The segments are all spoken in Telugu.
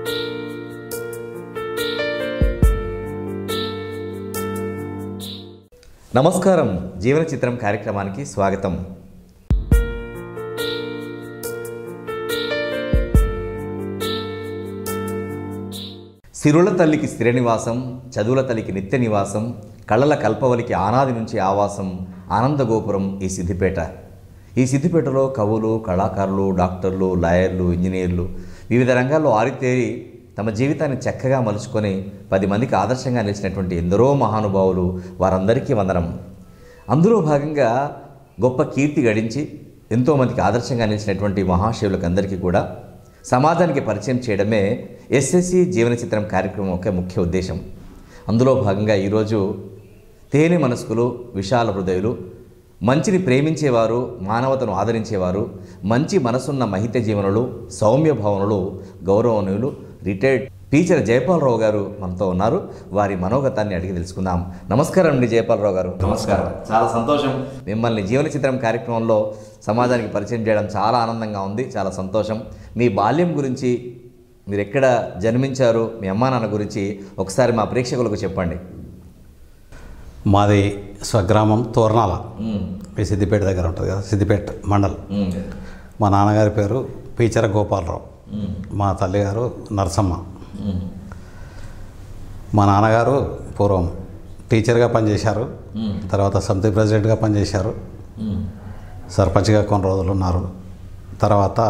నమస్కారం జీవన చిత్రం కార్యక్రమానికి స్వాగతం సిరుల తల్లికి స్థిర నివాసం చదువుల తల్లికి నిత్య నివాసం కళ్ళల కల్పవలికి ఆనాది నుంచి ఆవాసం ఆనందగోపురం ఈ సిద్దిపేట ఈ సిద్దిపేటలో కవులు కళాకారులు డాక్టర్లు లాయర్లు ఇంజనీర్లు వివిధ రంగాల్లో ఆరితేరి తమ జీవితాన్ని చక్కగా మలుచుకొని పది మందికి ఆదర్శంగా నిలిచినటువంటి ఎందరో మహానుభావులు వారందరికీ వందనం అందులో భాగంగా గొప్ప కీర్తి గడించి ఎంతోమందికి ఆదర్శంగా నిలిచినటువంటి మహాశివులకు అందరికీ కూడా సమాజానికి పరిచయం చేయడమే ఎస్ఎస్సి జీవన చిత్రం కార్యక్రమం యొక్క ముఖ్య ఉద్దేశం అందులో భాగంగా ఈరోజు తేనె మనస్కులు విశాల హృదయులు మంచిని ప్రేమించేవారు మానవతను ఆదరించేవారు మంచి మనసున్న మహిత జీవనులు సౌమ్య భావనులు గౌరవనీయులు రిటైర్డ్ టీచర్ జయపాలరావు గారు మనతో ఉన్నారు వారి మనోగతాన్ని అడిగి తెలుసుకుందాం నమస్కారం అండి జయపాలరావు గారు నమస్కారం చాలా సంతోషం మిమ్మల్ని జీవన చిత్రం కార్యక్రమంలో సమాజానికి పరిచయం చేయడం చాలా ఆనందంగా ఉంది చాలా సంతోషం మీ బాల్యం గురించి మీరు ఎక్కడ జన్మించారు మీ అమ్మా నాన్న గురించి ఒకసారి మా ప్రేక్షకులకు చెప్పండి మాది స్వగ్రామం తోర్నాల మ్మ్. ఈ సిద్దిపేట దగ్గర ఉంటుంది కదా సిద్దిపేట మండల్ మ్మ్. మా నాన్నగారి పేరు పీచర గోపాలరావు మ్మ్. మా తల్లిగారు నరసమ్మ మ్మ్. మా నాన్నగారు పూర్వం టీచర్గా పనిచేశారు మ్మ్. తర్వాత సమితి ప్రెసిడెంట్గా పనిచేశారు మ్మ్. సర్పంచ్గా కొన్ని రోజులు ఉన్నారు తర్వాత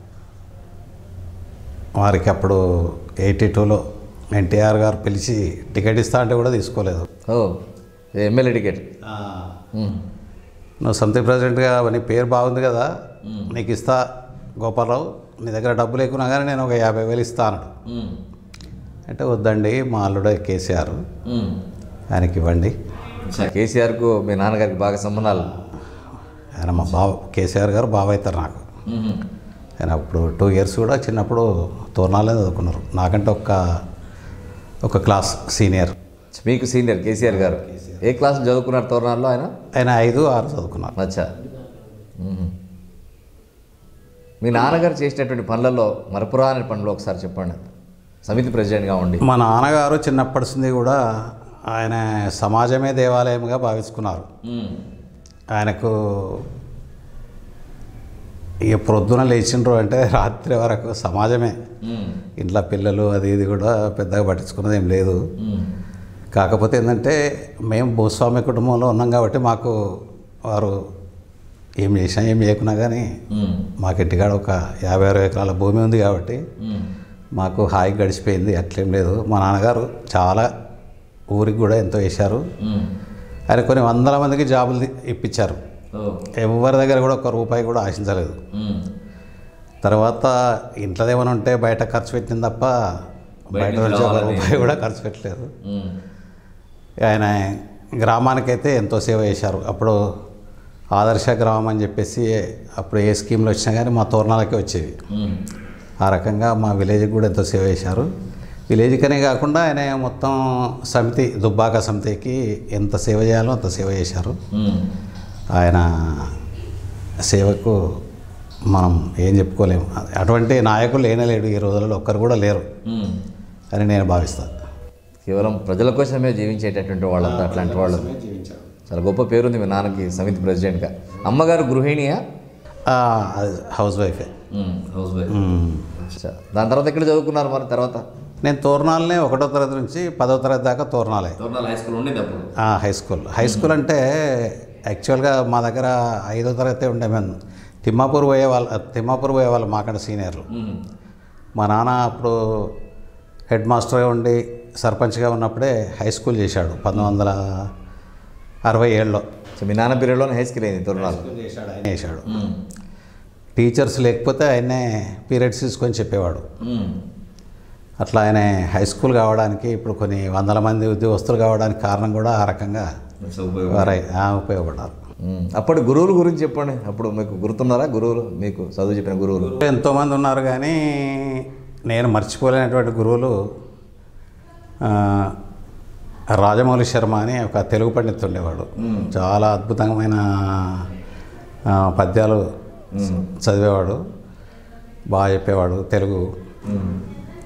వారికి అప్పుడు ఎయిటీ టూలో ఎన్టీఆర్ గారు పిలిచి టికెట్ ఇస్తా అంటే కూడా తీసుకోలేదు ఓ ఎమ్మెల్యే టికెట్ మ్మ్. నువ్వు సమితి ప్రెసిడెంట్గా నీ పేరు బాగుంది కదా నీకు ఇస్తా గోపాలరావు నీ దగ్గర డబ్బు లేకున్నా కానీ నేను ఒక యాభై వేలు ఇస్తా అన్నాడు మ్మ్. అంటే వద్దండి మా అల్లుడే కేసీఆర్ మ్మ్. ఆయనకి ఇవ్వండి సరే, కేసీఆర్కు మీ నాన్నగారికి బాగా సంబంధాలు ఆయన మా బావ కేసీఆర్ గారు బావ అవుతారు నాకు మ్మ్. ఆయన అప్పుడు టూ ఇయర్స్ కూడా చిన్నప్పుడు తోరణాలే చదువుకున్నారు నాకంటే ఒక ఒక క్లాస్ సీనియర్ మీకు సీనియర్ కేసీఆర్ గారు ఏ క్లాస్ చదువుకున్నారు తోరణాల్లో ఆయన ఆయన ఐదు ఆరు చదువుకున్నారు అచ్చా మ్మ్. మీ నాన్నగారు చేసినటువంటి పనులలో మరపురాని పనులు ఒకసారి చెప్పండి సమితి ప్రెసిడెంట్గా ఉండి మా నాన్నగారు చిన్నప్పటి నుండి కూడా ఆయన సమాజమే దేవాలయంగా భావించుకున్నారు మ్మ్. ఆయనకు ఇక ప్రొద్దున లేచిండ్రు అంటే రాత్రి వరకు సమాజమే మ్మ్. ఇంట్లో పిల్లలు అది ఇది కూడా పెద్దగా పట్టించుకున్నది ఏం లేదు మ్మ్. కాకపోతే ఏంటంటే మేము భూస్వామి కుటుంబంలో ఉన్నాం కాబట్టి మాకు వారు ఏం చేసినా ఏం చేయకున్నా కానీ మ్మ్. మాకు ఇంటికాడ ఒక యాభై అరవై ఎకరాల భూమి ఉంది కాబట్టి మ్మ్. మాకు హాయి గడిచిపోయింది అట్లేం లేదు మా నాన్నగారు చాలా ఊరికి కూడా ఎంతో వేశారు మ్మ్. ఆయన కొన్ని వందల మందికి జాబులు ఇప్పించారు ఓ. ఎవరి దగ్గర కూడా ఒక రూపాయి కూడా ఆశించలేదు మ్మ్. తర్వాత ఇంట్లో ఏమైనా ఉంటే బయట ఖర్చు పెట్టింది తప్ప బయట బయట నుంచి నుంచి ఒక రావాలని రూపాయి కూడా ఖర్చు పెట్టలేదు మ్మ్. ఆయన గ్రామానికైతే ఎంతో సేవ చేశారు అప్పుడు ఆదర్శ గ్రామం అని చెప్పేసి అప్పుడు ఏ స్కీమ్లు వచ్చినా కానీ మా తోరణాలకే వచ్చేవి మ్మ్. ఆ రకంగా మా విలేజ్కి కూడా ఎంతో సేవ చేశారు విలేజ్కనే కాకుండా ఆయన మొత్తం సమితి దుబ్బాక సమితికి ఎంత సేవ చేయాలో అంత సేవ చేశారు మ్మ్. ఆయన సేవకు మనం ఏం చెప్పుకోలేము అటువంటి నాయకులు లేనలేడు ఈ రోజులలో ఒక్కరు కూడా లేరు మ్మ్. అని నేను భావిస్తాను కేవలం ప్రజల కోసమే జీవించేటటువంటి వాళ్ళంతా అట్లాంటి వాళ్ళు చాలా గొప్ప పేరుంది మీ నాన్నకి సమితి ప్రెసిడెంట్గా అమ్మగారు గృహిణియా హౌస్ వైఫే హౌస్ వైఫ్ మ్మ్. దాని తర్వాత ఎక్కడ చదువుకున్నారు మరి తర్వాత నేను తోరణాలనే ఒకటో తరగతి నుంచి పదో తరగతి దాకా తోరణాలే తోరణాల హై స్కూల్ ఉండేది అప్పుడు ఆ, హై స్కూల్ హై స్కూల్ అంటే యాక్చువల్గా మా దగ్గర ఐదో తరగతి ఉండే మేము తిమ్మాపూర్ పోయే వాళ్ళ తిమ్మాపూర్ పోయే వాళ్ళు మాకంటే సీనియర్లు మ్మ్. మా నాన్న అప్పుడు హెడ్ మాస్టర్గా ఉండి సర్పంచ్గా ఉన్నప్పుడే హై స్కూల్ చేశాడు పంతొమ్మిది వందల అరవై ఏడులో సో మీ నాన్న పీరియడ్లోనే హై స్కూల్ అయింది తోరణాలు ఆయన చేశాడు మ్మ్. టీచర్స్ లేకపోతే ఆయనే పీరియడ్స్ తీసుకొని చెప్పేవాడు మ్మ్. అట్లా ఆయన హై స్కూల్ కావడానికి ఇప్పుడు కొన్ని వందల మంది ఉద్యోగస్తులు కావడానికి కారణం కూడా ఆ రకంగా సో ఉపయోగం. వారై ఆ, ఉపయోగపడ్డారు మ్మ్. అప్పుడు గురువుల గురించి చెప్పండి అప్పుడు మీకు గుర్తున్నారా గురువులు మీకు చదువు చెప్పిన గురువులు ఎంతోమంది ఉన్నారు కానీ నేను మర్చిపోలేనటువంటి గురువులు ఆ, రాజమౌళి శర్మ అని ఒక తెలుగు పండితుడు ఉండేవాడు మ్మ్. చాలా అద్భుతమైన ఆ, పద్యాలు చదివేవాడు బాగా చెప్పేవాడు తెలుగు మ్మ్.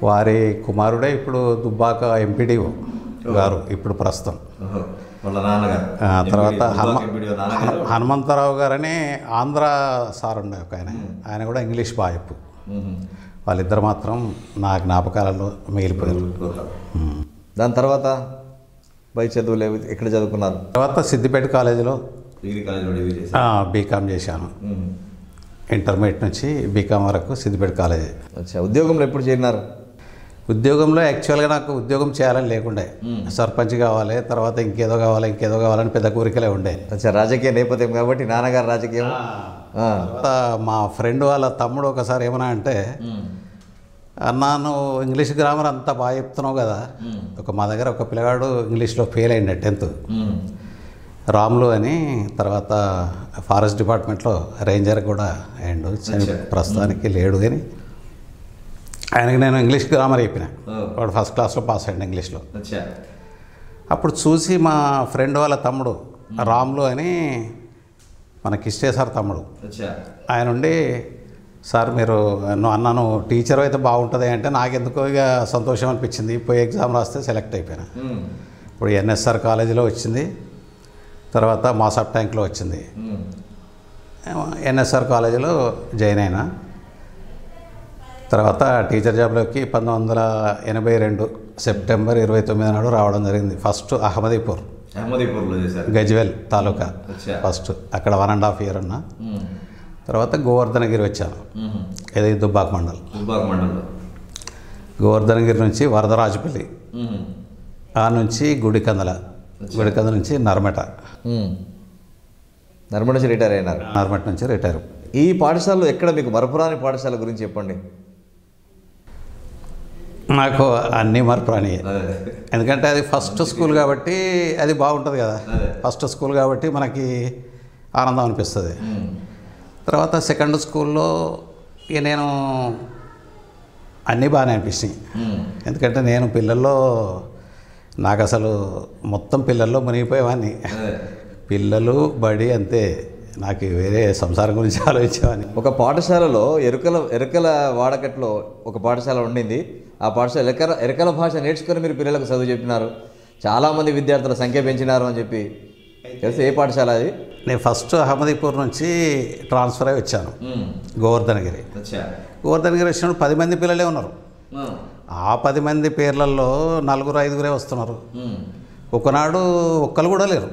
వారి కుమారుడే ఇప్పుడు దుబ్బాక ఎంపీడీఓ గారు ఇప్పుడు ప్రస్తుతం వాళ్ళ నాన్నగారు ఆ, తర్వాత హనుమ ఎంపీడీఓ నాన్నగారు హను- హనుమంతరావు గారని ఆంధ్ర సార్ ఉండే ఒక ఆయన ఆయన కూడా ఇంగ్లీష్ బాగా చెప్పు మ్మ్. వాళ్ళిద్దరు మాత్రం నా జ్ఞాపకాలలో మిగిలిపోయారు ఉమ్. దాని తర్వాత పై చదువులు ఏవి- ఎక్కడ చదువుకున్నారు తర్వాత సిద్దిపేట కాలేజీలో డిగ్రీ కాలేజీలో డిగ్రీ చేశారు బీకామ్ చేశాను మ్మ్. ఇంటర్మీడియట్ నుంచి బీకామ్ వరకు సిద్దిపేట కాలేజీ అచ్చా ఉద్యోగంలో ఎప్పుడు చేరినారు ఉద్యోగంలో యాక్చువల్గా నాకు ఉద్యోగం చేయాలని లేకుండే సర్పంచ్ కావాలి తర్వాత ఇంకేదో కావాలి ఇంకేదో కావాలని పెద్ద కోరికలే ఉండే అచ్చా రాజకీయ నేపథ్యం కాబట్టి నాన్నగారు రాజకీయం ఆ. తర్వాత మా ఫ్రెండ్ వాళ్ళ తమ్ముడు ఒకసారి ఏమన్నా అంటే మ్మ్. అన్నా నువ్వు ఇంగ్లీష్ గ్రామర్ అంతా బాగా చెప్తున్నావు కదా ఒక మా దగ్గర ఒక పిల్లగాడు ఇంగ్లీష్లో ఫెయిల్ అయిండే టెన్త్ మ్మ్. రాములు అని తర్వాత ఫారెస్ట్ డిపార్ట్మెంట్లో రేంజర్ కూడా అయ్యిండు చని- అచ్చా. ప్రస్తుతానికి లేడు కానీ ఆయనకి నేను ఇంగ్లీష్ గ్రామర్ చెప్పిన ఓ. వాడు ఫస్ట్ క్లాస్లో పాస్ అయ్యండి ఇంగ్లీష్లో అచ్చా అప్పుడు చూసి మా ఫ్రెండ్ వాళ్ళ తమ్ముడు రాములు అని మన కిష్టే సార్ తమ్ముడు అచ్చా ఆయన ఉండి సార్ మీరు నువ్వు అన్న నువ్వు టీచర్ అయితే బాగుంటుంది అంటే నాకెందుకో ఇక సంతోషం అనిపించింది పోయి ఎగ్జామ్ రాస్తే సెలెక్ట్ అయిపోయినా మ్మ్. ఇప్పుడు ఎన్ఎస్ఆర్ కాలేజీలో వచ్చింది తర్వాత మాసాప్ ట్యాంక్లో వచ్చింది మ్మ్. ఎన్ఎస్ఆర్ కాలేజీలో జాయిన్ అయినా తర్వాత టీచర్ జాబ్లోకి పంతొమ్మిది వందల ఎనభై రెండు సెప్టెంబర్ ఇరవై తొమ్మిది నాడు రావడం జరిగింది ఫస్ట్ అహ్మదీపూర్ అహ్మదీపూర్లో చేశారు గజ్వెల్ తాలూకా అచ్చా. ఫస్ట్ అక్కడ వన్ అండ్ హాఫ్ ఇయర్ ఉన్నా మ్మ్. తర్వాత గోవర్ధనగిరి వచ్చాను మ్మ్. ఇది దుబ్బాక మండల్ దుబ్బాక మండలంలో గోవర్ధనగిరి నుంచి వరదరాజపల్లి మ్మ్. ఆ నుంచి గుడికందల గుడికందల నుంచి నర్మట మ్మ్. నర్మడ నుంచి రిటైర్ అయినారు నర్మట నుంచి రిటైర్ ఈ పాఠశాలలో ఎక్కడ మీకు మరపురాని పాఠశాల గురించి చెప్పండి నాకు అన్నీ మరపురాని అదే ఎందుకంటే అది ఫస్ట్ స్కూల్ కాబట్టి అది బాగుంటుంది కదా అదే. ఫస్ట్ స్కూల్ కాబట్టి మనకి ఆనందం అనిపిస్తుంది మ్మ్. తర్వాత సెకండ్ స్కూల్లో ఇక నేను అన్నీ బాగానే అనిపించినాయి మ్మ్. ఎందుకంటే నేను పిల్లల్లో నాకు అసలు మొత్తం పిల్లల్లో మునిగిపోయేవాడిని అదే పిల్లలు బడి అంతే నాకు వేరే సంసారం గురించి ఆలోచించేవాడిని ఒక పాఠశాలలో ఎరుకల ఎరుకల వాడకట్లో ఒక పాఠశాల ఉండింది ఆ పాఠశాల ఎరకల ఎరకల భాష నేర్చుకొని మీరు పిల్లలకు చదువు చెప్పినారు చాలామంది విద్యార్థుల సంఖ్య పెంచినారు అని చెప్పి తెలిసి ఏ పాఠశాల అది నేను ఫస్ట్ అహ్మదీపూర్ నుంచి ట్రాన్స్ఫర్ అయి వచ్చాను గోవర్ధనగిరి గోవర్ధనగిరి వచ్చినప్పుడు పది మంది పిల్లలే ఉన్నారు ఆ పది మంది పేర్లలో నలుగురు ఐదుగురే వస్తున్నారు ఒకనాడు ఒక్కరు కూడా లేరు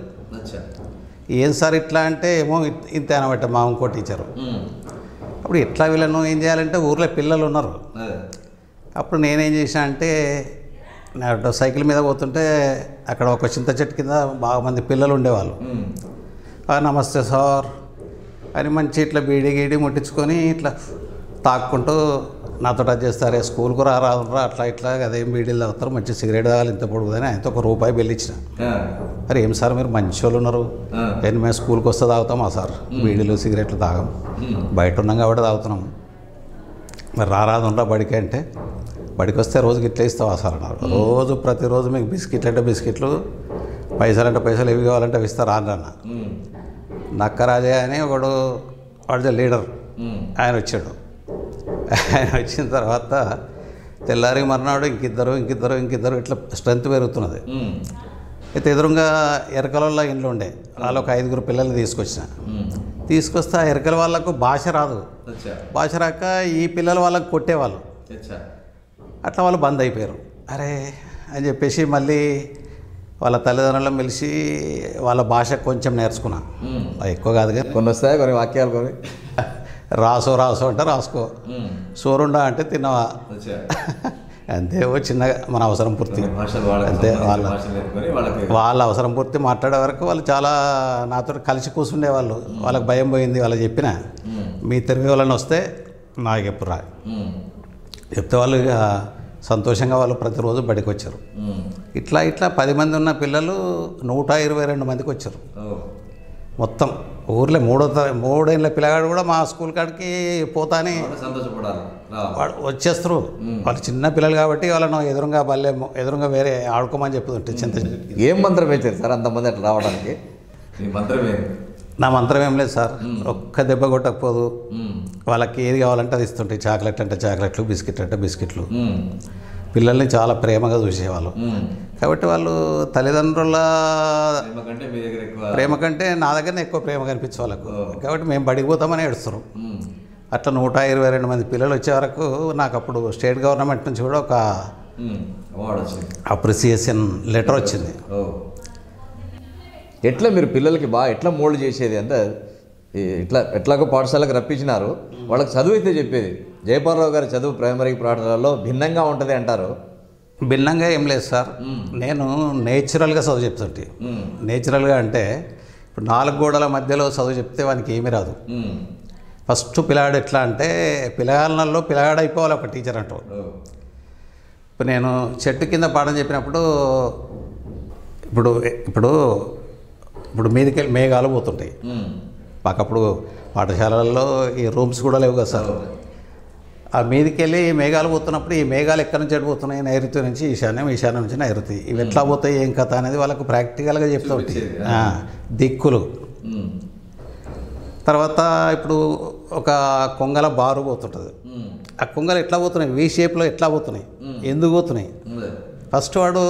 ఏం సార్ ఇట్లా అంటే ఏమో ఇట్- ఇంతే అనమాట మా ఇంకో టీచరు అప్పుడు ఎట్లా వీళ్ళను ఏం చేయాలంటే ఊర్లో పిల్లలు ఉన్నారు అప్పుడు నేనేం చేసిన అంటే నా అటు సైకిల్ మీద పోతుంటే అక్కడ ఒక చింత చెట్టు కింద బాగా మంది పిల్లలు ఉండేవాళ్ళు "ఆ, నమస్తే సార్ అని మంచి ఇట్లా బీడి గీడి ముట్టించుకొని ఇట్లా తాక్కుంటూ నాతో టచ్ చేస్తారే స్కూల్కు రా రాదురా అట్లా ఇట్లా అదేం బీడీలు తాగుతారు మంచి సిగరెట్ తాగాలి ఇంత పొడుగుదని ఆయనతో ఒక రూపాయి బిల్లు ఇచ్చిన అరే ఏం సార్ మీరు మంచి వాళ్ళు ఉన్నారు ఆ. నేను మేము స్కూల్కి వస్తే తాగుతామా సార్ బీడీలు సిగరెట్లు తాగం బయట ఉన్నాం కాబట్టి తాగుతున్నాం మరి రారాదు ఉండరా బడికి అంటే బడికి వస్తే రోజుకి ఇట్లా ఇస్తావా సార్ అన్నారు రోజు ప్రతిరోజు మీకు బిస్కెట్లు అంటే బిస్కెట్లు పైసలు అంటే పైసలు ఏవి కావాలంటే అవి ఇస్తారు రాను అన్న నక్కరాజే అని ఒకడు వాడు లీడర్ ఆయన వచ్చాడు ఆయన వచ్చిన తర్వాత తెల్లారి మర్నాడు ఇంకిద్దరు ఇంకిద్దరు ఇంకిద్దరు ఇట్లా స్ట్రెంత్ పెరుగుతున్నది అయితే ఎదురుగా ఎరకల ఇండ్లు ఉండే వాళ్ళు ఒక ఐదుగురు పిల్లల్ని తీసుకొచ్చిన తీసుకొస్తే ఆ ఎరకల వాళ్ళకు భాష రాదు భాష రాక ఈ పిల్లల వాళ్ళకి కొట్టేవాళ్ళు అట్లా వాళ్ళు బంద్ అయిపోయారు అరే అని చెప్పేసి మళ్ళీ వాళ్ళ తల్లిదండ్రులను పిలిచి వాళ్ళ భాష కొంచెం నేర్చుకున్నా ఎక్కువ కాదు కానీ కొన్ని వస్తాయి కొన్ని వాక్యాలు కొన్ని రాసో రాసో అంటే రాసుకో సోరుండా అంటే తిన్నవా అంతే ఓ చిన్నగా మన అవసరం పూర్తి భాషలు అంతే వాళ్ళ భాషలు నేర్చుకొని వాళ్ళకి వాళ్ళ అవసరం పూర్తి మాట్లాడే వరకు వాళ్ళు చాలా నాతో కలిసి కూర్చుండేవాళ్ళు వాళ్ళకి భయం పోయింది వాళ్ళకి చెప్పిన మీ తెలుగు వాళ్ళని వస్తే నాకు ఎప్పుడు రా చెప్తే వాళ్ళు ఇక సంతోషంగా వాళ్ళు ప్రతిరోజు బడికి వచ్చారు ఇట్లా ఇట్లా పది మంది ఉన్న పిల్లలు నూట ఇరవై రెండు మందికి వచ్చారు మొత్తం ఊర్లో మూడో త- మూడేళ్ళ పిల్లగాడు కూడా మా స్కూల్ కాడికి పోతాని సంతోషపడాలి వాడు వచ్చేస్తారు వాళ్ళు చిన్న పిల్లలు కాబట్టి వాళ్ళను ఎదురుగా బల్లే ఎదురుగా వేరే ఆడుకోమని చెప్తుంటే చింత ఏం మంత్రం వేశారు సార్ అంతమంది అట్లా రావడానికి మీ మంత్రం ఏంది నా మంత్రం ఏం లేదు సార్ ఒక్క దెబ్బ కొట్టకపోదు మ్మ్. వాళ్ళకి ఏది కావాలంటే అది ఇస్తుంటాయి చాక్లెట్ అంటే చాక్లెట్లు బిస్కెట్ అంటే బిస్కెట్లు మ్మ్. పిల్లల్ని చాలా ప్రేమగా చూసేవాళ్ళు మ్మ్. కాబట్టి వాళ్ళు తల్లిదండ్రుల ప్రేమ కంటే మీ దగ్గర ఎక్కువ ప్రేమ కంటే నా దగ్గరనే ఎక్కువ ప్రేమ కనిపించే వాళ్ళకు కాబట్టి మేము బడికి పోతామని ఏడుస్తారు మ్మ్. అట్లా నూట ఇరవై రెండు మంది పిల్లలు వచ్చే వరకు నాకు అప్పుడు స్టేట్ గవర్నమెంట్ నుంచి కూడా ఒక మ్మ్. అవార్డు వచ్చింది అప్రిసియేషన్ లెటర్ వచ్చింది ఓ ఎట్లా మీరు పిల్లలకి బాగా ఎట్లా మోల్డ్ చేసేది అంటే ఈ ఇట్లా ఎట్లాగో పాఠశాలకు రప్పించినారు వాళ్ళకి చదువు అయితే చెప్పేది జయపాలరావు గారి చదువు ప్రైమరీ పాఠశాలలో భిన్నంగా ఉంటుంది అంటారు భిన్నంగా ఏం లేదు సార్ నేను నేచురల్గా చదువు చెప్తుంటే మ్మ్. నేచురల్గా అంటే ఇప్పుడు నాలుగు గోడల మధ్యలో చదువు చెప్తే వానికి ఏమీ రాదు మ్మ్. ఫస్ట్ పిల్లాడు ఎట్లా అంటే పిల్లగాళ్ళల్లో పిల్లగాడు అయిపోవాలి ఒక టీచర్ అంటూ ఓ. ఇప్పుడు నేను చెట్టు కింద పాఠం చెప్పినప్పుడు ఇప్పుడు ఇప్పుడు ఇప్పుడు మీదకి వెళ్ళి మేఘాలు పోతుంటాయి మ్మ్. మాకు అప్పుడు పాఠశాలల్లో ఈ రూమ్స్ కూడా లేవు కదా సార్ ఆ మీదకి వెళ్ళి ఈ మేఘాలు పోతున్నప్పుడు ఈ మేఘాలు ఎక్కడి నుంచి ఎటు పోతున్నాయి నైరుతి నుంచి ఈశాన్యం ఈశాన్యం నుంచి నైరుతి ఇవి ఎట్లా పోతాయి ఏం కథ అనేది వాళ్ళకు ప్రాక్టికల్గా చెప్తూ ఉంటాయి చూపించేది, ఆ, దిక్కులు మ్మ్. తర్వాత ఇప్పుడు ఒక కొంగల బారు పోతుంటుంది మ్మ్. ఆ కొంగలు ఎట్లా పోతున్నాయి వీ షేప్లో ఎట్లా పోతున్నాయి ఎందుకు పోతున్నాయి ఉంది. ఫస్ట్ వాడు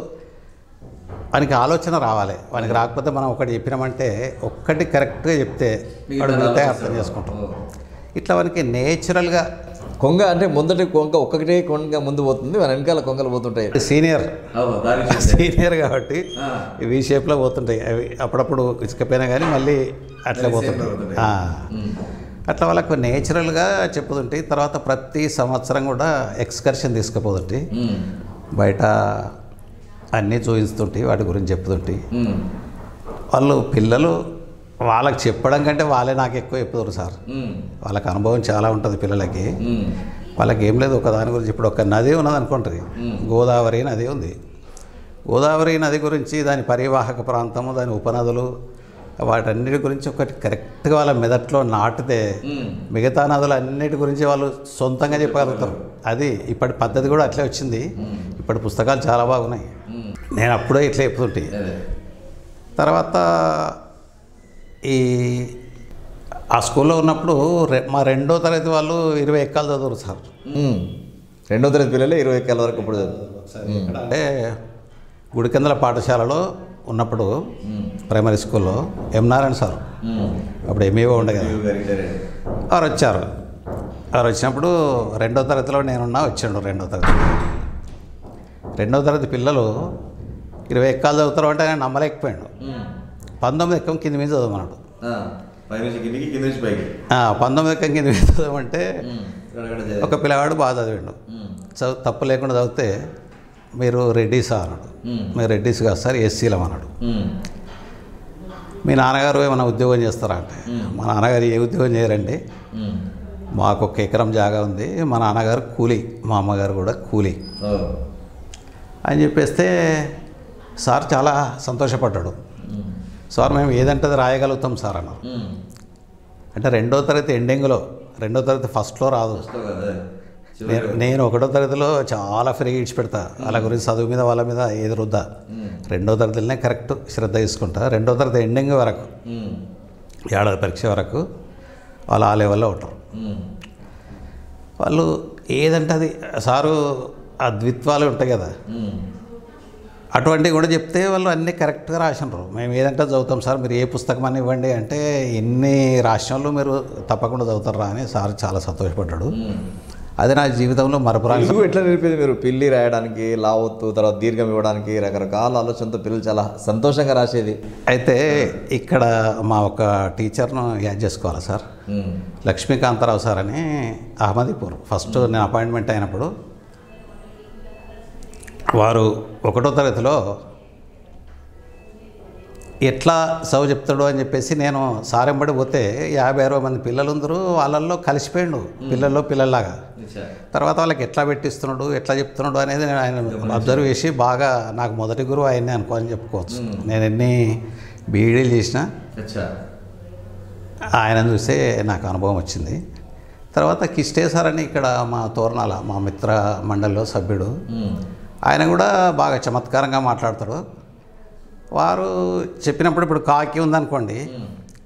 వానికి ఆలోచన రావాలి వానికి రాకపోతే మనం ఒకటి చెప్పినామంటే ఒక్కటి కరెక్ట్గా చెప్తే వాడు మిగతా అర్థం చేసుకుంటాం ఓ. ఇట్లా వానికి నేచురల్గా కొంగ అంటే ముందటి కొంగ ఒక్కటే కొంగ ముందు పోతుంది మన వెనకాల కొంగలు పోతుంటాయి సీనియర్ అవు, దారి చూస్తే. సీనియర్ కాబట్టి ఆ. ఇవి షేప్లో పోతుంటాయి అవి అప్పుడప్పుడు ఇసుకపోయినా కానీ మళ్ళీ అట్లే అదే పోతుంటాయి shape లో పోతుంటాయి. ఆ. మ్మ్. అట్లా వాళ్ళకు నేచురల్గా చెప్పుతుంటాయి తర్వాత ప్రతి సంవత్సరం కూడా ఎక్స్కర్షన్ తీసుకుపోతుంటాయి మ్మ్. బయట అన్నీ చూపిస్తుంటాయి వాటి గురించి చెప్తుంటాయి మ్మ్. వాళ్ళు పిల్లలు వాళ్ళకి చెప్పడం కంటే వాళ్ళే నాకు ఎక్కువ చెప్తారు సార్ మ్మ్. వాళ్ళకి అనుభవం చాలా ఉంటుంది పిల్లలకి మ్మ్. వాళ్ళకి ఏం లేదు ఒక దాని గురించి ఇప్పుడు ఒక నది ఉన్నది అనుకుంటుంది గోదావరి నది ఉంది గోదావరి నది గురించి దాని పరివాహక ప్రాంతము దాని ఉపనదులు వాటన్నిటి గురించి ఒకటి కరెక్ట్గా వాళ్ళ మెదట్లో నాటితే మ్మ్. మిగతా నదులు అన్నిటి గురించి వాళ్ళు సొంతంగా చెప్పగలుగుతారు అది ఇప్పటి పద్ధతి కూడా అట్లే వచ్చింది ఇప్పటి పుస్తకాలు చాలా బాగున్నాయి మ్మ్. నేను అప్పుడే ఇట్లా చెప్తుంటే అదే. తర్వాత ఈ ఆ స్కూల్లో ఉన్నప్పుడు రె- మా రెండో తరగతి వాళ్ళు ఇరవై ఎక్కాలు చదువురు సార్ మ్మ్. రెండో తరగతి పిల్లలే ఇరవై ఎక్కల వరకు ఇప్పుడు చదువు. అంటే గుడికందల పాఠశాలలో ఉన్నప్పుడు ప్రైమరీ స్కూల్లో ఎం నారాయణ సార్ మ్మ్. అప్పుడు ఎంఈఓ ఉండే కదా గురువు గారికి సరే. వారు వచ్చారు వారు వచ్చినప్పుడు రెండో తరగతిలో నేనున్నా వచ్చాడు రెండో తరగతి రెండో తరగతి పిల్లలు ఇరవై ఎక్కాలు చదువుతారు అంటే నేను నమ్మలేకపోయాడు మ్మ్. పంతొమ్మిది ఎక్కం కింద మీద చదవమన్నాడు ఆ. పైనుంచి కిందికి కింద నుంచి పైకి ఆ, పంతొమ్మిది ఎక్కం కింద మీద చదవమంటే మ్మ్. గడగడ చదివి. ఒక పిల్లవాడు బాగా చదివాడు మ్మ్. చదువు తప్పు లేకుండా చదివితే మీరు రెడ్డీసా అన్నాడు మ్మ్. మీరు రెడ్డీస్ కాదు సార్ ఎస్సీలం అన్నాడు మ్మ్. మీ నాన్నగారు ఏమైనా ఉద్యోగం చేస్తారా అంటే మా నాన్నగారు ఏ ఉద్యోగం చేయరండి మ్మ్. మాకు ఒక ఎకరం జాగా ఉంది మా నాన్నగారు కూలీ మా అమ్మగారు కూడా కూలీ ఓ. అని చెప్పేస్తే సార్ చాలా సంతోషపడ్డాడు మ్మ్. సార్ మేము ఏదంటే అది రాయగలుగుతాం సార్ అన్నారు మ్మ్. అంటే రెండో తరగతి ఎండింగ్లో రెండో తరగతి ఫస్ట్లో రాదు వస్తావు కదా. నేను నేను ఒకటో తరగతిలో చాలా ఫ్రీ ఇడ్చి పెడతా వాళ్ళ గురించి చదువు మీద వాళ్ళ మీద ఏది రుద్దా మ్మ్. రెండో తరగతిలోనే కరెక్ట్ శ్రద్ధ తీసుకుంటా రెండో తరగతి ఎండింగ్ వరకు మ్మ్. ఏడాది పరీక్ష వరకు వాళ్ళు ఆ లెవెల్లో ఉంటారు మ్మ్. వాళ్ళు ఏదంటే అది సారు ఆ ద్విత్వాలు ఉంటాయి కదా మ్మ్. అటువంటివి కూడా చెప్తే వాళ్ళు అన్నీ కరెక్ట్గా రాసినారు మేము ఏదంటే చదువుతాం సార్ మీరు ఏ పుస్తకం అని ఇవ్వండి అంటే ఎన్ని రాసినాళ్ళు మీరు తప్పకుండా చదువుతారా అని సార్ చాలా సంతోషపడ్డాడు మ్మ్. అది నా జీవితంలో మరపురాని తెలుగు ఎట్లా నేర్పేది మీరు పిల్లి రాయడానికి లావత్తు తర్వాత దీర్ఘం ఇవ్వడానికి రకరకాల ఆలోచనతో పిల్లలు చాలా సంతోషంగా రాసేది అయితే ఇక్కడ మా ఒక టీచర్ను యాడ్ చేసుకోవాలి సార్ మ్మ్. లక్ష్మీకాంతరావు సార్ అని అహ్మదీపూర్ ఫస్ట్ నేను అపాయింట్మెంట్ అయినప్పుడు వారు ఒకటో తరగతిలో ఎట్లా చదువు చెప్తాడు అని చెప్పేసి నేను సారెంబడి పోతే యాభై అరవై మంది పిల్లలందరూ వాళ్ళల్లో కలిసిపోయిండు పిల్లల్లో పిల్లల్లాగా తర్వాత వాళ్ళకి ఎట్లా పెట్టిస్తున్నాడు ఎట్లా చెప్తున్నాడు అనేది నేను ఆయన అబ్జర్వ్ చేసి బాగా నాకు మొదటి గురువు ఆయన్ని అనుకోని చెప్పుకోవచ్చు నేను ఎన్ని బీఈడీలు చేసినా అచ్చా ఆయన చూస్తే నాకు అనుభవం వచ్చింది తర్వాత కిష్టే సార్ అని ఇక్కడ మా తోరణాల మా మిత్ర మండలిలో సభ్యుడు మ్మ్. ఆయన కూడా బాగా చమత్కారంగా మాట్లాడతాడు వారు చెప్పినప్పుడు ఇప్పుడు కాకి ఉందనుకోండి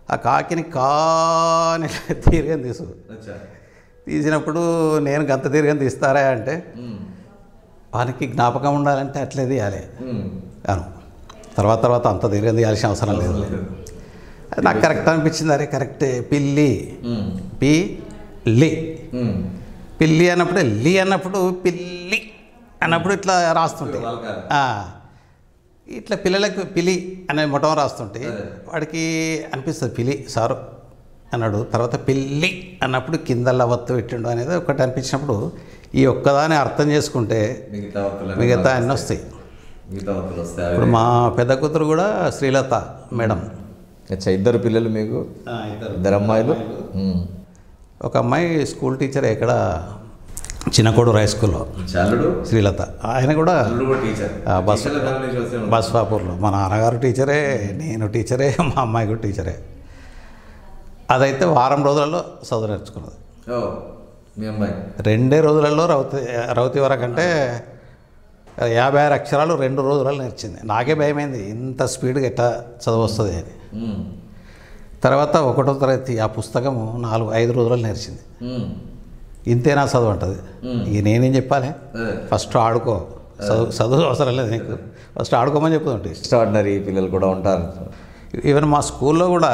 ఆ కాకిని కాని తీరగని తీసు తీసినప్పుడు నేను గంత తీరగని తీస్తారా అంటే వానికి జ్ఞాపకం ఉండాలంటే అట్లే తీయాలి అను తర్వాత తర్వాత అంత దీర్ఘం తీయాల్సిన అవసరం లేదు అది నాకు కరెక్ట్ అనిపించింది అరే కరెక్టే పిల్లి పి లి పిల్లి అన్నప్పుడు లి అన్నప్పుడు పిల్లి అన్నప్పుడు ఇట్లా రాస్తుంటే ఆ, ఇట్లా పిల్లలకు పిలి అనే మొట్టం రాస్తుంటే వాడికి అనిపిస్తుంది పిలి సారు అన్నాడు తర్వాత పిల్లి అన్నప్పుడు కింద లవత్తు పెట్టిండు అనేది ఒకటి అనిపించినప్పుడు ఈ ఒక్కదాన్ని అర్థం చేసుకుంటే మిగతా మిగతా అన్నీ వస్తాయి మిగతా వస్తువులు వస్తాయి ఇప్పుడు మా పెద్ద కూతురు కూడా శ్రీలత మేడం అచ్చా ఇద్దరు పిల్లలు మీకు ఇద్దరు అమ్మాయిలు ఉమ్. ఒక అమ్మాయి స్కూల్ టీచర్ ఇక్కడ చిన్నకోడూరు హై స్కూల్లో చల్లుడు శ్రీలత ఆయన కూడా చల్లుడు కూడా టీచర్ ఆ, బస్ టీచర్ల ఫ్యామిలీ నుంచి వస్తే ఉంటారు. బస్వాపూర్లో మా నాన్నగారు టీచరే నేను టీచరే మా అమ్మాయి కూడా టీచరే అదైతే వారం రోజులలో చదువు నేర్చుకున్నది ఓ మీ అమ్మాయి రెండే రోజులలో రౌతి రౌతి వరకు అంటే యాభై ఆరు అక్షరాలు రెండు రోజులలో నేర్చింది నాకే భయమైంది ఇంత స్పీడ్గా ఎట్లా చదువు వస్తుంది అని ఉమ్. తర్వాత ఒకటో తరగతి ఆ పుస్తకము నాలుగు ఐదు రోజులలో నేర్చింది ఉమ్. ఇంతేనా చదువు అంటది ఇక నేనేం చెప్పాలి అదే. ఫస్ట్ ఆడుకో చదువు చదువు అవసరం లేదు నీకు ఫస్ట్ ఆడుకోమని చెప్తుంటే ఎక్స్ట్రాడినరీ పిల్లలు కూడా ఉంటారు ఈవెన్ మా స్కూల్లో కూడా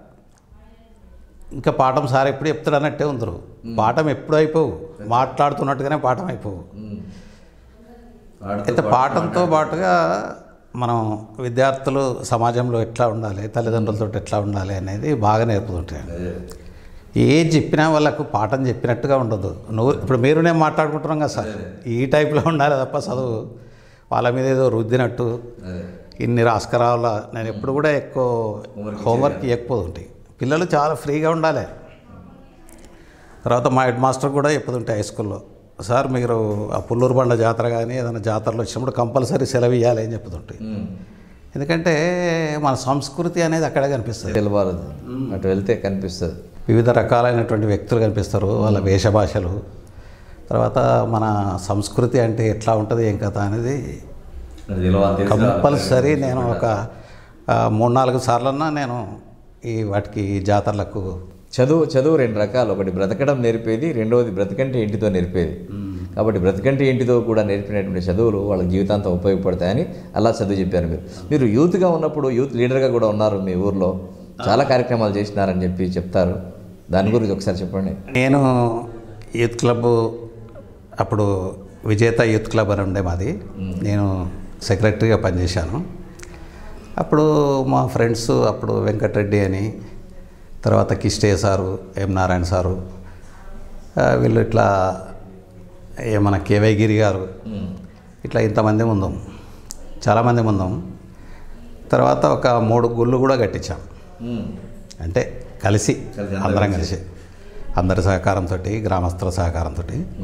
ఇంకా పాఠం సార్ ఎప్పుడు చెప్తాడు అన్నట్టే ఉందరు పాఠం ఎప్పుడు అయిపోవు మాట్లాడుతున్నట్టుగానే పాఠం అయిపోవు ఉమ్. ఆడుతూ అయితే పాఠంతో పాటుగా మనం విద్యార్థులు సమాజంలో ఎట్లా ఉండాలి తల్లిదండ్రులతో ఎట్లా ఉండాలి అనేది బాగా నేర్పుతుంటాయి అదే. ఏది చెప్పినా వాళ్ళకు పాఠం చెప్పినట్టుగా ఉండదు నువ్వు ఇప్పుడు మీరు నేను మాట్లాడుకుంటున్నాం కదా సార్ ఈ టైప్లో ఉండాలి తప్ప చదువు వాళ్ళ మీద ఏదో రుద్దినట్టు అదే. ఇన్ని రాసుకురావాల నేను ఎప్పుడు కూడా ఎక్కువ హోంవర్క్ ఇవ్వకపోతుంటాయి పిల్లలు చాలా ఫ్రీగా ఉండాలి తర్వాత మా హెడ్ మాస్టర్ కూడా చెప్పుతుంటాయి హై స్కూల్లో సార్ మీరు ఆ పుల్లూరు బండ జాతర కానీ ఏదైనా జాతరలో వచ్చినప్పుడు కంపల్సరీ సెలవు ఇవ్వాలి అని చెప్తుంటాయి ఉమ్. ఎందుకంటే మన సంస్కృతి అనేది అక్కడే కనిపిస్తుంది తెలవాలి అటు వెళ్తే కనిపిస్తుంది వివిధ రకాలైనటువంటి వ్యక్తులు కనిపిస్తారు వాళ్ళ వేషభాషలు తర్వాత మన సంస్కృతి అంటే ఎట్లా ఉంటుంది ఏం కథ అనేది అది తెలవాలి, తెలిసి రావాలి. కంపల్సరీ నేను ఒక ఆ, మూడు నాలుగు సార్లన్నా నేను ఈ వాటికి ఈ జాతరలకు చదువు చదువు రెండు రకాలు ఒకటి బ్రతకడం నేర్పేది రెండవది బ్రతకంటే ఇంటితో నేర్పేది కాబట్టి బ్రతకంటే ఇంటితో కూడా నేర్పినటువంటి చదువులు వాళ్ళ జీవితాంతం ఉపయోగపడతాయని అలా చదువు చెప్పారు మీరు మీరు యూత్గా ఉన్నప్పుడు యూత్ లీడర్గా కూడా ఉన్నారు మీ ఊర్లో చాలా కార్యక్రమాలు చేసినారని చెప్పి చెప్తారు దాని గురించి ఒకసారి చెప్పండి నేను యూత్ క్లబ్ అప్పుడు విజేత యూత్ క్లబ్ అని ఉండే మాది నేను సెక్రటరీగా పనిచేశాను అప్పుడు మా ఫ్రెండ్స్ అప్పుడు వెంకటరెడ్డి అని తర్వాత Kishte sir M Narayana sir ఆ, వీళ్ళు ఇట్లా ఏ మన కేవై గిరి గారు ఇట్లా ఇంతమంది ముందాం చాలామంది ముందాం తర్వాత ఒక మూడు గుళ్ళు కూడా కట్టించాం అంటే కలిసి కలిసి, అందరూ అందరం కలిసి. కలిసి అందరి సహకారంతో గ్రామస్తుల సహకారంతో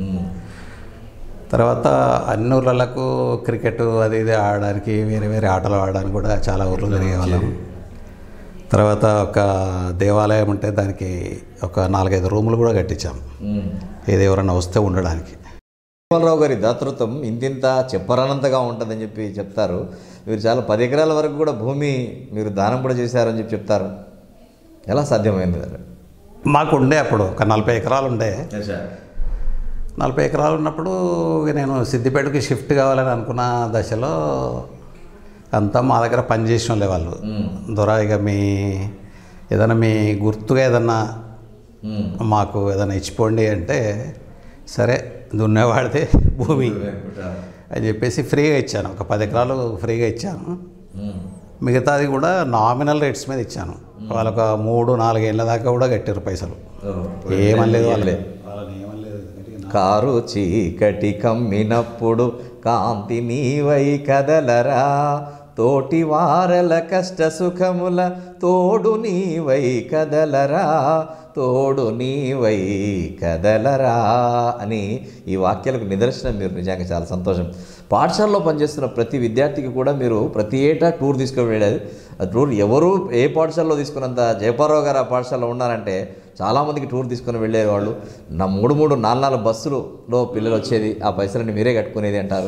తర్వాత అన్ని ఊర్లకు క్రికెట్ అది ఇది ఆడడానికి వేరే వేరే ఆటలు ఆడడానికి కూడా చాలా ఊర్లు జరిగే వాళ్ళం తర్వాత ఒక దేవాలయం ఉంటే దానికి ఒక నాలుగైదు రూములు కూడా కట్టించాం ఏది ఎవరన్నా వస్తే ఉండడానికి రావు గారి దాతృత్వం ఇంతింత చెప్పరానంతగా ఉంటుందని చెప్పి చెప్తారు మీరు చాలా పది ఎకరాల వరకు కూడా భూమి మీరు దానం కూడా చేశారని చెప్పి చెప్తారు ఎలా సాధ్యమైంది అది? మాకు ఉండే అప్పుడు ఒక నలభై ఎకరాలు ఉండే నలభై ఎకరాలు ఉన్నప్పుడు ఇక నేను సిద్దిపేటకి షిఫ్ట్ కావాలని అనుకున్న దశలో అంతా మా దగ్గర పని చేసిన వాళ్ళే వాళ్ళు దొర ఇక మీ ఏదైనా మీ గుర్తుగా ఏదన్నా మ్మ్. మాకు ఏదైనా ఇచ్చిపోండి అంటే సరే దున్నేవాడితే భూమి అని చెప్పేసి ఫ్రీగా ఇచ్చాను ఒక పది ఎకరాలు ఫ్రీగా ఇచ్చాను మ్మ్. మిగతాది కూడా నామినల్ రేట్స్ మీద ఇచ్చాను వాళ్ళొక మూడు నాలుగేళ్ళ దాకా కూడా కట్టారు పైసలు ఓ, ఏమనలేదు వాళ్ళు ఏమనలేదు. కారు చీకటి కమ్మినప్పుడు కాంతి నీవై కదలరా తోటి వారల కష్ట సుఖముల తోడు నీవై కదలరా తోడు నీవై కదలరా అని ఈ వాక్యాలకు నిదర్శనం మీరు నిజంగా చాలా సంతోషం పాఠశాలలో పనిచేస్తున్న ప్రతి విద్యార్థికి కూడా మీరు ప్రతి ఏటా టూర్ తీసుకుని వెళ్ళేది ఆ టూర్ ఎవరు ఏ పాఠశాలలో తీసుకున్నంత జయపారావు గారు ఆ పాఠశాలలో ఉన్నారంటే చాలామందికి టూర్ తీసుకుని వెళ్ళేవాళ్ళు నా మూడు మూడు నాలుగు నాలుగు బస్సులలో పిల్లలు వచ్చేది ఆ పైసలన్నీ మీరే కట్టుకునేది అంటారు